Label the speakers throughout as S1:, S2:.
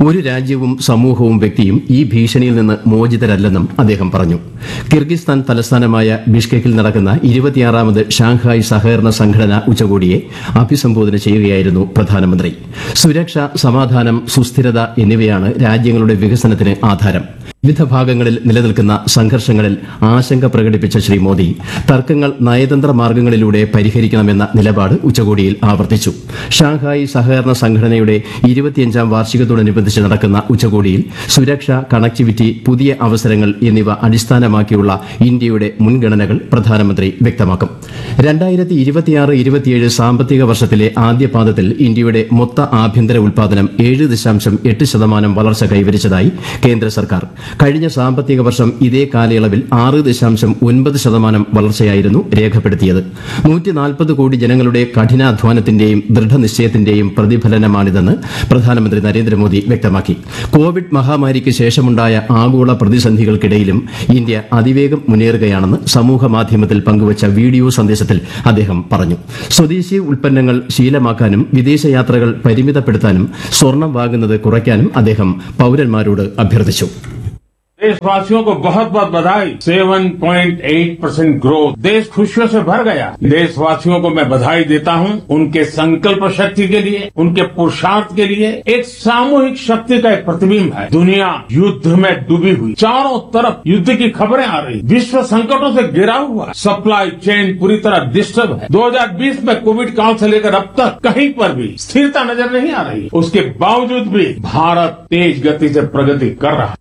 S1: ഒരു രാജ്യവും സമൂഹവും വ്യക്തിയും ഈ ഭീഷണിയിൽ നിന്ന് മോചിതരല്ലെന്നും അദ്ദേഹം പറഞ്ഞു കിർഗിസ്ഥാൻ തലസ്ഥാനമായ ബിഷ്കെക്കിൽ നടക്കുന്ന ഇരുപത്തിയാറാമത് ഷാങ്ഹായ് സഹകരണ സംഘടന ഉച്ചകോടിയെ അഭിസംബോധന ചെയ്യുകയായിരുന്നു പ്രധാനമന്ത്രി സുരക്ഷ സമാധാനം സുസ്ഥിരത എന്നിവയാണ് രാജ്യങ്ങളുടെ വികസനത്തിന് ആധാരം വിവിധ ഭാഗങ്ങളിൽ നിലനിൽക്കുന്ന സംഘർഷങ്ങളിൽ ആശങ്ക പ്രകടിപ്പിച്ച ശ്രീ മോദി തർക്കങ്ങൾ നയതന്ത്ര മാർഗങ്ങളിലൂടെ പരിഹരിക്കണമെന്ന നിലപാട് ഉച്ചകോടിയിൽ ആവർത്തിച്ചു ഷാങ്ഹായ് സഹകരണ സംഘടനയുടെ ഇരുപത്തിയഞ്ചാം വാർഷികത്തോടനുബന്ധിച്ച് നടക്കുന്ന ഉച്ചകോടിയിൽ സുരക്ഷ കണക്ടിവിറ്റി പുതിയ അവസരങ്ങൾ എന്നിവ അടിസ്ഥാനമാക്കിയുള്ള ഇന്ത്യയുടെ മുൻഗണനകൾ പ്രധാനമന്ത്രി വ്യക്തമാക്കും രണ്ടായിരത്തി ഇരുപത്തിയാറ് ഇരുപത്തിയേഴ് സാമ്പത്തിക വർഷത്തിലെ ആദ്യ പാദത്തിൽ ഇന്ത്യയുടെ മൊത്ത ആഭ്യന്തര ഉൽപാദനം ഏഴ് ദശാംശം എട്ട് ശതമാനം വളർച്ച കൈവരിച്ചതായി കേന്ദ്ര സർക്കാർ കഴിഞ്ഞ സാമ്പത്തിക വർഷം ഇതേ കാലയളവിൽ ആറ് ദശാംശം ഒൻപത് ശതമാനം വളർച്ചയായിരുന്നു രേഖപ്പെടുത്തിയത് നൂറ്റി നാൽപ്പത് കോടി ജനങ്ങളുടെ കഠിനാധ്വാനത്തിന്റെയും ദൃഢനിശ്ചയത്തിന്റെയും പ്രതിഫലനമാണിതെന്ന് പ്രധാനമന്ത്രി നരേന്ദ്രമോദി വ്യക്തമാക്കി കോവിഡ് മഹാമാരിക്ക് ശേഷമുണ്ടായ ആഗോള പ്രതിസന്ധികൾക്കിടയിലും ഇന്ത്യ അതിവേഗം മുന്നേറുകയാണെന്ന് സമൂഹ മാധ്യമത്തിൽ പങ്കുവച്ച വീഡിയോ സന്ദേശത്തിൽ അദ്ദേഹം പറഞ്ഞു സ്വദേശി ഉൽപ്പന്നങ്ങൾ ശീലമാക്കാനും വിദേശയാത്രകൾ പരിമിതപ്പെടുത്താനും സ്വർണം വാങ്ങുന്നത് കുറയ്ക്കാനും അദ്ദേഹം പൌരന്മാരോട് അഭ്യർത്ഥിച്ചു
S2: देशवासियों को बहुत बहुत बधाई 7.8 परसेंट ग्रोथ देश खुशियों से भर गया देशवासियों को मैं बधाई देता हूं उनके संकल्प शक्ति के लिए उनके पुरुषार्थ के लिए एक सामूहिक शक्ति का एक प्रतिबिंब है दुनिया युद्ध में डूबी हुई चारों तरफ युद्ध की खबरें आ रही विश्व संकटों से घिरा हुआ है सप्लाई चेन पूरी तरह डिस्टर्ब है 2020 में कोविड काल से लेकर अब तक कहीं पर भी स्थिरता नजर नहीं आ रही उसके बावजूद भी भारत तेज गति से प्रगति कर रहा है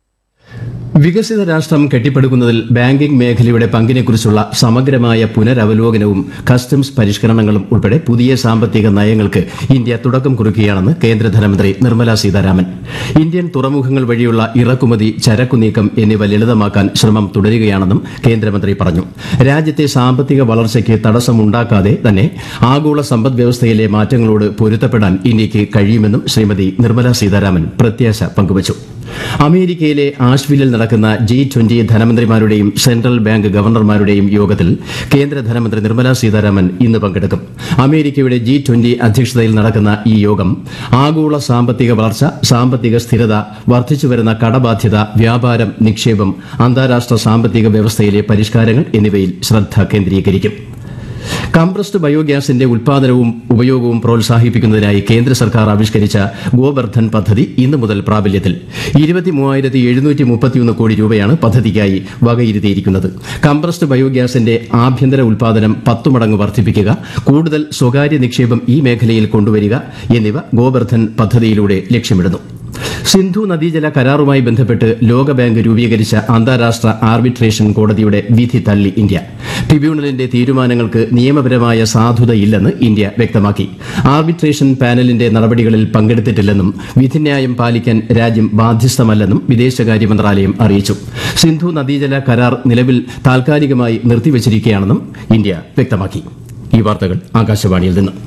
S1: വികസിത രാഷ്ട്രം കെട്ടിപ്പടുക്കുന്നതിൽ ബാങ്കിംഗ് മേഖലയുടെ പങ്കിനെക്കുറിച്ചുള്ള സമഗ്രമായ പുനരവലോകനവും കസ്റ്റംസ് പരിഷ്കരണങ്ങളും ഉൾപ്പെടെ പുതിയ സാമ്പത്തിക നയങ്ങൾക്ക് ഇന്ത്യ തുടക്കം കുറിക്കുകയാണെന്ന് കേന്ദ്ര ധനമന്ത്രി നിർമ്മല സീതാരാമൻ ഇന്ത്യൻ തുറമുഖങ്ങൾ വഴിയുള്ള ഇറക്കുമതി ചരക്കു നീക്കം എന്നിവ ലളിതമാക്കാൻ ശ്രമം തുടരുകയാണെന്നും കേന്ദ്രമന്ത്രി പറഞ്ഞു രാജ്യത്തെ സാമ്പത്തിക വളർച്ചയ്ക്ക് തടസ്സമുണ്ടാക്കാതെ തന്നെ ആഗോള സമ്പദ് വ്യവസ്ഥയിലെ മാറ്റങ്ങളോട് പൊരുത്തപ്പെടാൻ ഇന്ത്യയ്ക്ക് കഴിയുമെന്നും ശ്രീമതി നിർമ്മല സീതാരാമൻ പ്രത്യാശ പങ്കുവച്ചു അമേരിക്കയിലെ ആഷ്വില്ലിൽ നടക്കുന്ന ജി ട്വന്റി ധനമന്ത്രിമാരുടെയും സെൻട്രൽ ബാങ്ക് ഗവർണർമാരുടെയും യോഗത്തിൽ കേന്ദ്ര ധനമന്ത്രി നിർമ്മല സീതാരാമൻ ഇന്ന് പങ്കെടുക്കും അമേരിക്കയുടെ ജി ട്വന്റി അധ്യക്ഷതയിൽ നടക്കുന്ന ഈ യോഗം ആഗോള സാമ്പത്തിക വളർച്ച സാമ്പത്തിക സ്ഥിരത വർദ്ധിച്ചുവരുന്ന കടബാധ്യത വ്യാപാരം നിക്ഷേപം അന്താരാഷ്ട്ര സാമ്പത്തിക വ്യവസ്ഥയിലെ പരിഷ്കാരങ്ങൾ എന്നിവയിൽ ശ്രദ്ധ കേന്ദ്രീകരിക്കും കംപ്രസ്ഡ് ബയോഗ്യാസിന്റെ ഉൽപാദനവും ഉപയോഗവും പ്രോത്സാഹിപ്പിക്കുന്നതിനായി കേന്ദ്ര സർക്കാർ ആവിഷ്കരിച്ച ഗോബർദ്ധൻ പദ്ധതി ഇന്നു മുതൽ പ്രാബല്യത്തിൽ ഇരുപത്തിമൂവായിരത്തി എഴുന്നൂറ്റി മുപ്പത്തിയൊന്ന് കോടി രൂപയാണ് പദ്ധതിക്കായി വകയിരുത്തിയിരിക്കുന്നത് കംപ്രസ്ഡ് ബയോഗ്യാസിന്റെ ആഭ്യന്തര ഉൽപാദനം പത്തു മടങ്ങ് വർദ്ധിപ്പിക്കുക കൂടുതൽ സ്വകാര്യ നിക്ഷേപം ഈ മേഖലയിൽ കൊണ്ടുവരിക എന്നിവ ഗോബർദ്ധൻ പദ്ധതിയിലൂടെ ലക്ഷ്യമിടുന്നു സിന്ധു നദീജല കരാറുമായി ബന്ധപ്പെട്ട് ലോകബാങ്ക് രൂപീകരിച്ച അന്താരാഷ്ട്ര ആർബിട്രേഷൻ കോടതിയുടെ വിധി തള്ളി ഇന്ത്യ ട്രിബ്യൂണലിന്റെ തീരുമാനങ്ങൾക്ക് നിയമപരമായ സാധുതയില്ലെന്ന് ഇന്ത്യ വ്യക്തമാക്കി ആർബിട്രേഷൻ പാനലിന്റെ നടപടികളിൽ പങ്കെടുത്തിട്ടില്ലെന്നും വിധിന്യായം പാലിക്കാൻ രാജ്യം ബാധ്യസ്ഥമല്ലെന്നും വിദേശകാര്യ മന്ത്രാലയം അറിയിച്ചു സിന്ധു നദീജല കരാർ നിലവിൽ താൽക്കാലികമായി നിർത്തിവച്ചിരിക്കുകയാണെന്നും ഇന്ത്യ വ്യക്തമാക്കി ഈ വാർത്തകൾ ആകാശവാണിയിൽ നിന്ന്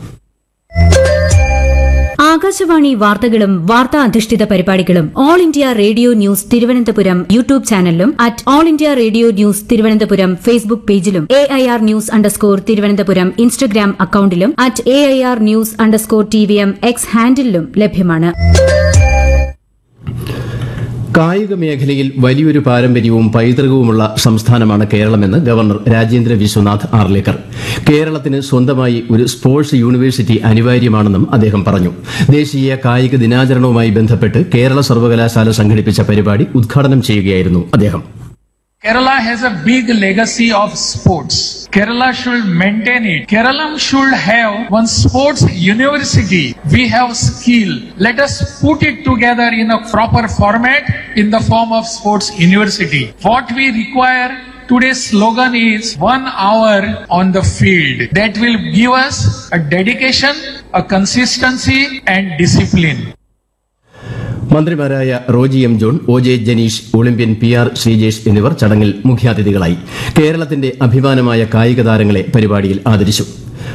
S3: ആകാശവാണി വാർത്തകളും വാർത്താ അധിഷ്ഠിത പരിപാടികളും all India radio news Thiruvananthapuram YouTube ചാനലിലും at all India radio news Thiruvananthapuram Facebook പേജിലും A I R news underscore Thiruvananthapuram Instagram അക്കൌണ്ടിലും at A I R news underscore T V M X ഹാൻഡിലും ലഭ്യമാണ്
S1: കായിക മേഖലയിൽ വലിയൊരു പാരമ്പര്യവും പൈതൃകവുമുള്ള സംസ്ഥാനമാണ് കേരളമെന്ന് ഗവർണർ രാജേന്ദ്ര വിശ്വനാഥ് ആർലേക്കർ കേരളത്തിന് സ്വന്തമായി ഒരു സ്പോർട്സ് യൂണിവേഴ്സിറ്റി അനിവാര്യമാണെന്നും അദ്ദേഹം പറഞ്ഞു ദേശീയ കായിക ദിനാചരണവുമായി ബന്ധപ്പെട്ട് കേരള സർവകലാശാല സംഘടിപ്പിച്ച പരിപാടി ഉദ്ഘാടനം ചെയ്യുകയായിരുന്നു അദ്ദേഹം
S4: Kerala has a big legacy of sports. Kerala should maintain it. Kerala should have one sports university. We have skill. Let us put it together in a proper format in the form of sports university. What we require Today's slogan is one hour on the field. That will give us a dedication, a consistency and discipline.
S1: മന്ത്രിമാരായ Roji M John O J Janeesh olympian P R Sreejesh എന്നിവർ ചടങ്ങിൽ മുഖ്യാതിഥികളായി കേരളത്തിന്റെ അഭിമാനമായ കായിക താരങ്ങളെ പരിപാടിയിൽ ആദരിച്ചു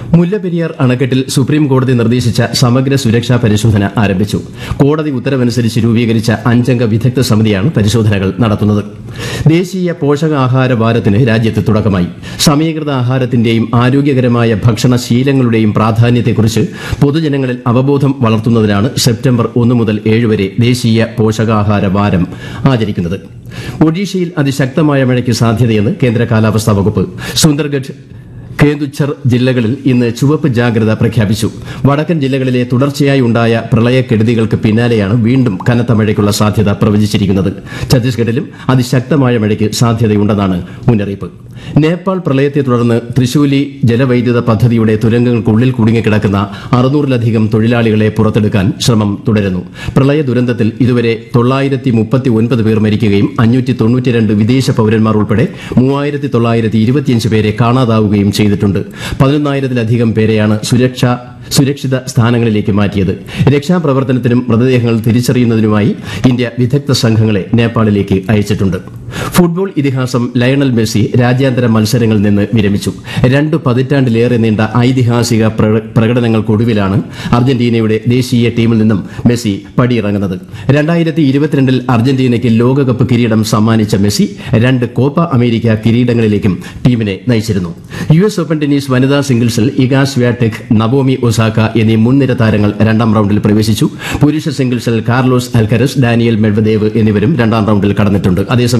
S1: മുല്ലപ്പെരിയാർ അണക്കെട്ടിൽ സുപ്രീം കോടതി നിർദ്ദേശിച്ച സമഗ്ര സുരക്ഷാ പരിശോധന ആരംഭിച്ചു കോടതി ഉത്തരവനുസരിച്ച് രൂപീകരിച്ച അഞ്ചംഗ വിദഗ്ധ സമിതിയാണ് പരിശോധനകൾ നടത്തുന്നത് ദേശീയ പോഷകാഹാര വാരത്തിന് രാജ്യത്ത് തുടക്കമായി സമീകൃത ആഹാരത്തിന്റെയും ആരോഗ്യകരമായ ഭക്ഷണശീലങ്ങളുടെയും പ്രാധാന്യത്തെക്കുറിച്ച് പൊതുജനങ്ങളിൽ അവബോധം വളർത്തുന്നതിനാണ് സെപ്റ്റംബർ ഒന്ന് മുതൽ ഏഴ് വരെ ദേശീയ പോഷകാഹാര വാരം ആചരിക്കുന്നത് ഒഡീഷയിൽ അതിശക്തമായ മഴയ്ക്ക് സാധ്യതയെന്ന് കേന്ദ്ര കാലാവസ്ഥാ വകുപ്പ് സുന്ദർഗഡ് കേന്ദുഛർ ജില്ലകളിൽ ഇന്ന് ചുവപ്പ് ജാഗ്രത പ്രഖ്യാപിച്ചു വടക്കൻ ജില്ലകളിലെ തുടർച്ചയായി ഉണ്ടായ പ്രളയക്കെടുതികൾക്ക് പിന്നാലെയാണ് വീണ്ടും കനത്ത മഴയ്ക്കുള്ള സാധ്യത പ്രവചിച്ചിരിക്കുന്നത് ഛത്തീസ്ഗഡിലും അതിശക്തമായ മഴയ്ക്ക് സാധ്യതയുണ്ടെന്നാണ് മുന്നറിയിപ്പ് നേപ്പാൾ പ്രളയത്തെ തുടർന്ന് തൃശൂലി ജലവൈദ്യുത പദ്ധതിയുടെ തുരങ്കങ്ങൾക്കുള്ളിൽ കുടുങ്ങിക്കിടക്കുന്ന അറുന്നൂറിലധികം തൊഴിലാളികളെ പുറത്തെടുക്കാൻ ശ്രമം തുടരുന്നു പ്രളയ ദുരന്തത്തിൽ ഇതുവരെ തൊള്ളായിരത്തി മുപ്പത്തി ഒൻപത് പേർ മരിക്കുകയും അഞ്ഞൂറ്റി തൊണ്ണൂറ്റിരണ്ട് വിദേശ പൌരന്മാർ ഉൾപ്പെടെ മൂവായിരത്തി തൊള്ളായിരത്തി ഇരുപത്തിയഞ്ച് പേരെ കാണാതാവുകയും ചെയ്തിട്ടുണ്ട് പതിനൊന്നായിരത്തിലധികം പേരെയാണ് സുരക്ഷ സുരക്ഷിത സ്ഥാനങ്ങളിലേക്ക് മാറ്റിയത് രക്ഷാപ്രവർത്തനത്തിനും മൃതദേഹങ്ങൾ തിരിച്ചറിയുന്നതിനുമായി ഇന്ത്യ വിദഗ്ധ സംഘങ്ങളെ നേപ്പാളിലേക്ക് അയച്ചിട്ടുണ്ട് ഫുട്ബോൾ ഇതിഹാസം ലയണൽ മെസ്സി രാജ്യാന്തര മത്സരങ്ങളിൽ നിന്ന് വിരമിച്ചു രണ്ട് പതിറ്റാണ്ടിലേറെ നീണ്ട ഐതിഹാസിക പ്ര- പ്രകടനങ്ങൾക്കൊടുവിലാണ് അർജന്റീനയുടെ ദേശീയ ടീമിൽ നിന്നും മെസ്സി പടിയിറങ്ങുന്നത് രണ്ടായിരത്തി ഇരുപത്തിരണ്ടിൽ അർജന്റീനയ്ക്ക് ലോകകപ്പ് കിരീടം സമ്മാനിച്ച മെസ്സി രണ്ട് കോപ്പ അമേരിക്ക കിരീടങ്ങളിലേക്കും ടീമിനെ നയിച്ചിരുന്നു യു എസ് ഓപ്പൺ ടെന്നീസ് വനിതാ സിംഗിൾസിൽ ഇഗാ സ്വാടെക് നവോമി ഒസാക്ക എന്നീ മുൻനിര താരങ്ങൾ രണ്ടാം റൌണ്ടിൽ പ്രവേശിച്ചു പുരുഷ സിംഗിൾസിൽ കാർലോസ് അൽക്കരസ് ഡാനിയൽ മെഡ്വദേവ് എന്നിവരും രണ്ടാം റൌണ്ടിൽ കടന്നിട്ടുണ്ട് അതേസമയം